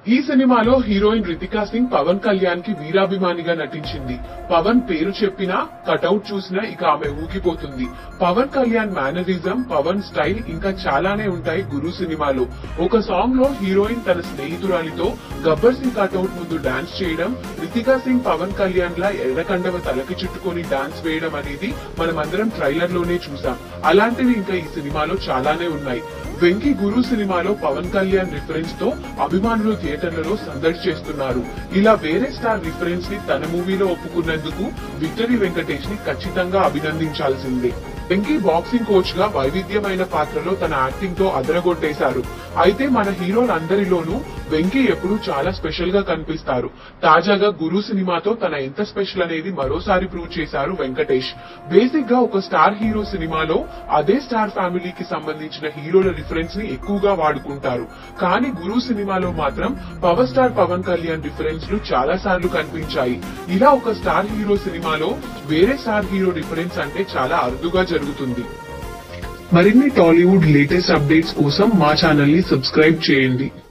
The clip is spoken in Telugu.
ఈ సినిమాలో హీరోయిన్ రితికా సింగ్ పవన్ కళ్యాణ్ కి వీరాభిమానిగా నటించింది పవన్ పేరు చెప్పినా కటౌట్ చూసినా ఇక ఆమె ఊగిపోతుంది పవన్ కళ్యాణ్ మేనరిజం పవన్ స్టైల్ ఇంకా చాలానే ఉంటాయి గురు సినిమాలో ఒక సాంగ్ లో హీరోయిన్ తన స్నేహితురాలితో గబ్బర్ సింగ్ కటౌట్ ముందు డాన్స్ చేయడం రితికా సింగ్ పవన్ కళ్యాణ్ లా ఎర్రకండవ తలకి చుట్టుకొని డాన్స్ వేయడం అనేది మనమందరం ట్రైలర్ లోనే చూసాం అలాంటివి ఇంకా ఈ సినిమాలో చాలానే ఉన్నాయి వెంకీ గురు సినిమాలో పవన్ కళ్యాణ్ రిఫరెన్స్ తో అభిమానులు థియేటర్లలో సందడి చేస్తున్నారు ఇలా వేరే స్టార్ రిఫరెన్స్ ని తన మూవీలో ఒప్పుకున్నందుకు విక్టరీ వెంకటేష్ ని ఖచ్చితంగా అభినందించాల్సిందే వెంకీ బాక్సింగ్ కోచ్ గా వైవిధ్యమైన పాత్రలో తన యాక్టింగ్ తో అదరగొట్టేశారు అయితే మన హీరోలందరిలోనూ వెంకీ ఎప్పుడూ చాలా స్పెషల్ గా కనిపిస్తారు తాజాగా గురు సినిమాతో తన ఎంత స్పెషల్ అనేది మరోసారి ప్రూవ్ చేశారు వెంకటేష్ బేసిక్ గా ఒక స్టార్ హీరో సినిమాలో అదే స్టార్ ఫ్యామిలీకి సంబంధించిన హీరోల రిఫరెన్స్ ని ఎక్కువగా వాడుకుంటారు కానీ గురు సినిమాలో మాత్రం power star Pawan Kalyan reference లు చాలా సార్లు కనిపించాయి ఇలా ఒక స్టార్ హీరో సినిమాలో వేరే స్టార్ హీరో రిఫరెన్స్ అంటే చాలా అరుదుగా జరుగుతుంది మరిన్ని టాలీవుడ్ లేటెస్ట్ అప్డేట్స్ కోసం మా ఛానల్ ని సబ్స్క్రైబ్ చేయండి